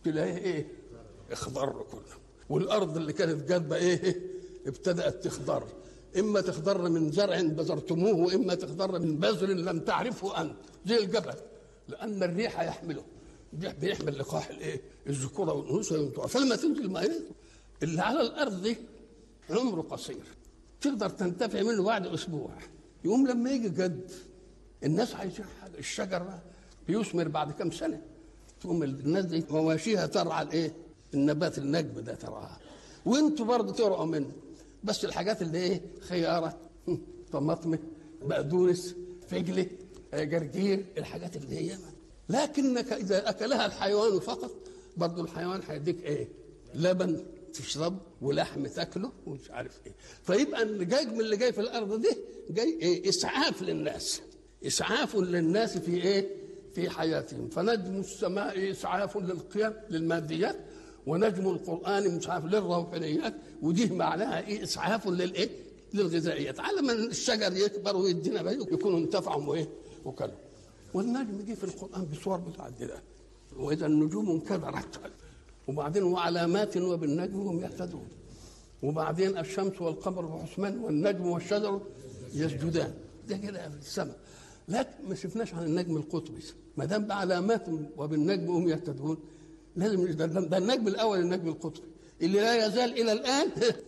تلاقيه ايه اخضر كله والارض اللي كانت جاذبه ايه ابتدات تخضر اما تخضر من زرع بذرتموه واما تخضر من بذر لم تعرفه انت زي الجبل لان الريح يحمله الريح بيحمل لقاح الايه الذكوره والانوثه فلما تنزل الماء اللي على الارض دي عمره قصير تقدر تنتفع منه بعد اسبوع يقوم لما يجي جد الناس عايزين حاجه الشجر بيثمر بعد كم سنه تقوم الناس دي مواشيها ترعى الايه النبات النجم ده ترعاه وانتوا برضه ترعوا منه بس الحاجات اللي ايه خياره طماطم بقدونس فجله جرجير الحاجات اللي هي لكنك اذا اكلها الحيوان فقط برضه الحيوان هيديك ايه لبن تشرب ولحم تاكله ومش عارف ايه فيبقى اللي جاي من اللي جاي في الارض دي جاي ايه اسعاف للناس اسعاف للناس في ايه في حياتهم فنجم السماء اسعاف للقيم للماديات ونجم القران اسعاف للروحانيات ودي معناها ايه اسعاف للايه للغذائيات على ما الشجر يكبر ويدينا بقى يكونوا انتفعوا وايه وكلوا والنجم جه في القران بصور متعدده واذا النجوم انكدرت وبعدين وعلامات وبالنجم هم يهتدون وبعدين الشمس والقمر وحسمان والنجم والشجر يسجدان ده كده في السماء لكن ما شفناش عن النجم القطبي ما دام بعلامات وبالنجم هم يهتدون لازم ده, ده النجم الاول النجم القطبي اللي لا يزال الى الان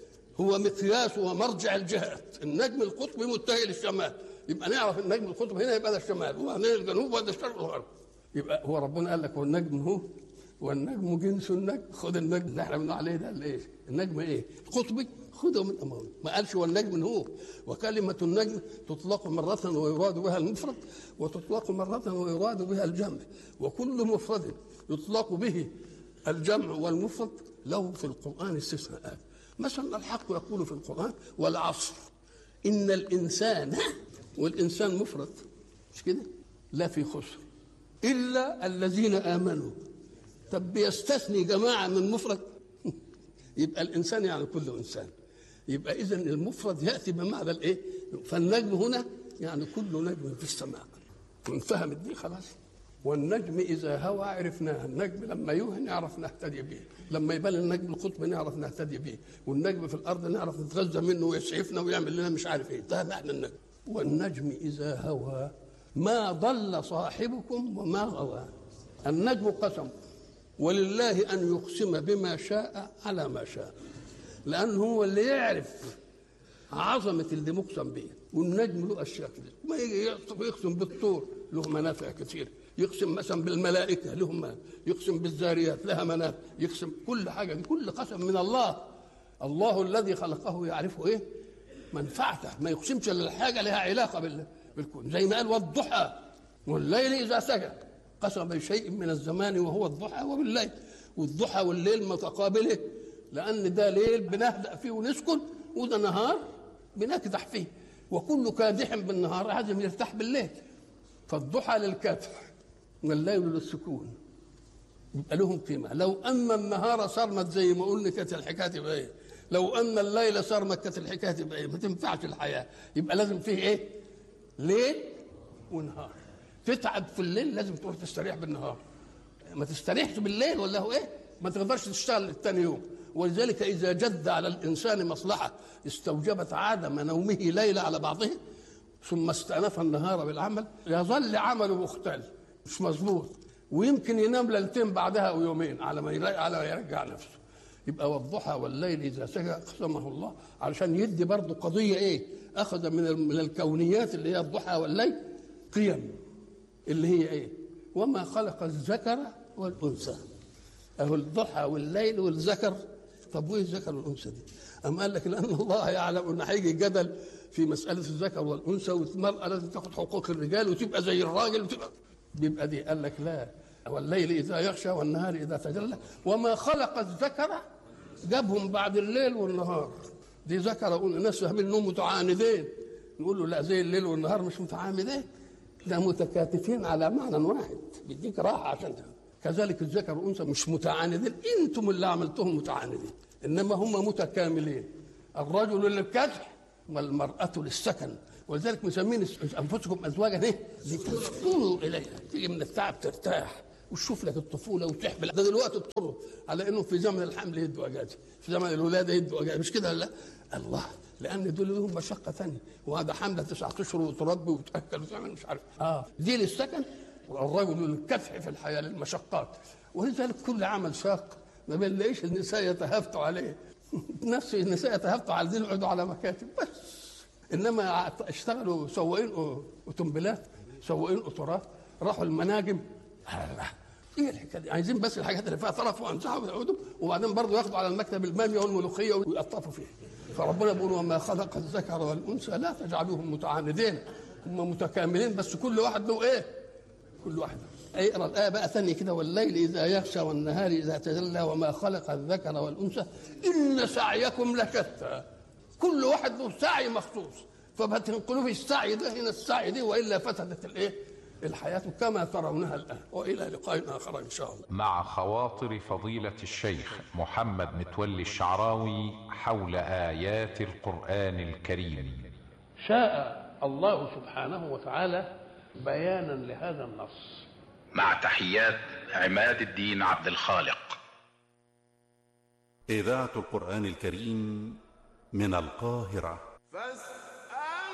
هو مقياس ومرجع الجهات النجم القطبي متجه للشمال يبقى نعرف النجم القطبي هنا يبقى ده الشمال وبعدين الجنوب وده الشرق والغرب يبقى هو ربنا قال لك والنجم هو والنجم جنس النجم خد النجم اللي احنا بنقول عليه ده اللي ايه؟ النجم ايه؟ قطبي خذه من امامه ما قالش والنجم هو وكلمة النجم تطلق مرة ويراد بها المفرد وتطلق مرة ويراد بها الجمع وكل مفرد يطلق به الجمع والمفرد له في القرآن استثناءات مثلا الحق يقول في القرآن والعصر إن الإنسان والإنسان مفرد مش كده؟ لا في خسر إلا الذين آمنوا طب بيستثني جماعة من مفرد يبقى الإنسان يعني كل إنسان يبقى إذا المفرد يأتي بمعنى الإيه فالنجم هنا يعني كل نجم في السماء انفهمت دي خلاص والنجم إذا هوى عرفناه النجم لما يوهي نعرف نهتدي به لما يبان النجم القطب نعرف نهتدي به والنجم في الأرض نعرف نتغذى منه ويسعفنا ويعمل لنا مش عارف إيه ده معنى النجم والنجم إذا هوى ما ضل صاحبكم وما غوى النجم قسم ولله ان يقسم بما شاء على ما شاء لانه هو اللي يعرف عظمه اللي مقسم به والنجم له اشياء كده ما يجي يقسم بالطور له منافع كثيره يقسم مثلا بالملائكه لهم يقسم بالذاريات لها منافع يقسم كل حاجه دي كل قسم من الله الله الذي خلقه يعرفه ايه منفعته ما يقسمش الا الحاجه لها علاقه بالكون زي ما قال والضحى والليل اذا سجى قسم بشيء من الزمان وهو الضحى وبالليل والضحى والليل متقابله لان ده ليل بنهدأ فيه ونسكن وده نهار بنكدح فيه وكل كادح بالنهار لازم يرتاح بالليل فالضحى للكدح والليل للسكون يبقى لهم قيمه لو ان النهار صرمت زي ما قلنا كانت الحكايه تبقى ايه لو ان الليل صرمت كانت الحكايه تبقى ايه ما تنفعش الحياه يبقى لازم فيه ايه ليل ونهار تتعب في الليل لازم تروح تستريح بالنهار ما تستريحش بالليل ولا هو ايه ما تقدرش تشتغل الثاني يوم ولذلك اذا جد على الانسان مصلحه استوجبت عدم نومه ليله على بعضه ثم استأنف النهار بالعمل يظل عمله مختل مش مظبوط ويمكن ينام ليلتين بعدها او يومين على ما يرجع على ما يرجع نفسه يبقى والضحى والليل اذا سجى قسمه الله علشان يدي برضه قضيه ايه اخذ من من الكونيات اللي هي الضحى والليل قيم اللي هي ايه وما خلق الذكر والانثى اهو الضحى والليل والذكر طب وايه الذكر والانثى دي أم قال لك لأن الله يعلم أن هيجي جدل في مسألة الذكر والأنثى والمرأة لازم تاخد حقوق الرجال وتبقى زي الراجل وتبقى بيبقى دي قال لك لا والليل إذا يغشى والنهار إذا تجلى وما خلق الذكر جابهم بعد الليل والنهار دي ذكر أقول الناس فاهمين إنهم متعاندين نقول له لا زي الليل والنهار مش متعامدين ده متكاتفين على معنى واحد بيديك راحة عشان ده. كذلك الذكر والأنثى مش متعاندين أنتم اللي عملتهم متعاندين إنما هم متكاملين الرجل للكدح والمرأة للسكن ولذلك مسمين أنفسكم أزواجا إيه؟ لتسكنوا إليها تيجي من التعب ترتاح وتشوف لك الطفوله وتحمل ده دلوقتي اضطروا على انه في زمن الحمل يدوا اجازه في زمن الولاده يدوا اجازه مش كده لا الله لان دول لهم مشقه ثانيه وهذا حمله تسعة اشهر وتربي وتاكل وتعمل مش عارف اه دي للسكن والرجل للكفح في الحياه للمشقات ولذلك كل عمل شاق ما بنلاقيش النساء يتهافتوا عليه نفس النساء يتهافتوا على دين يقعدوا على مكاتب بس انما اشتغلوا سواقين اوتومبيلات سواقين قطارات راحوا المناجم ايه الحكايه دي عايزين بس الحاجات اللي فيها طرف وانزعوا ويقعدوا وبعدين برضه ياخدوا على المكتب الماميه والملوخيه ويقطفوا فيها فربنا بيقول وما خلق الذكر والانثى لا تجعلوهم متعاندين هم متكاملين بس كل واحد له ايه؟ كل واحد اقرا الايه بقى ثانيه كده والليل اذا يغشى والنهار اذا تجلى وما خلق الذكر والانثى ان سعيكم لشتى كل واحد له سعي مخصوص فما تنقلوش السعي ده هنا السعي دي والا فسدت الايه؟ الحياه كما ترونها الان والى لقاء اخر ان شاء الله. مع خواطر فضيلة الشيخ محمد متولي الشعراوي حول آيات القرآن الكريم. شاء الله سبحانه وتعالى بيانا لهذا النص. مع تحيات عماد الدين عبد الخالق. إذاعة القرآن الكريم من القاهرة. فاستمعوا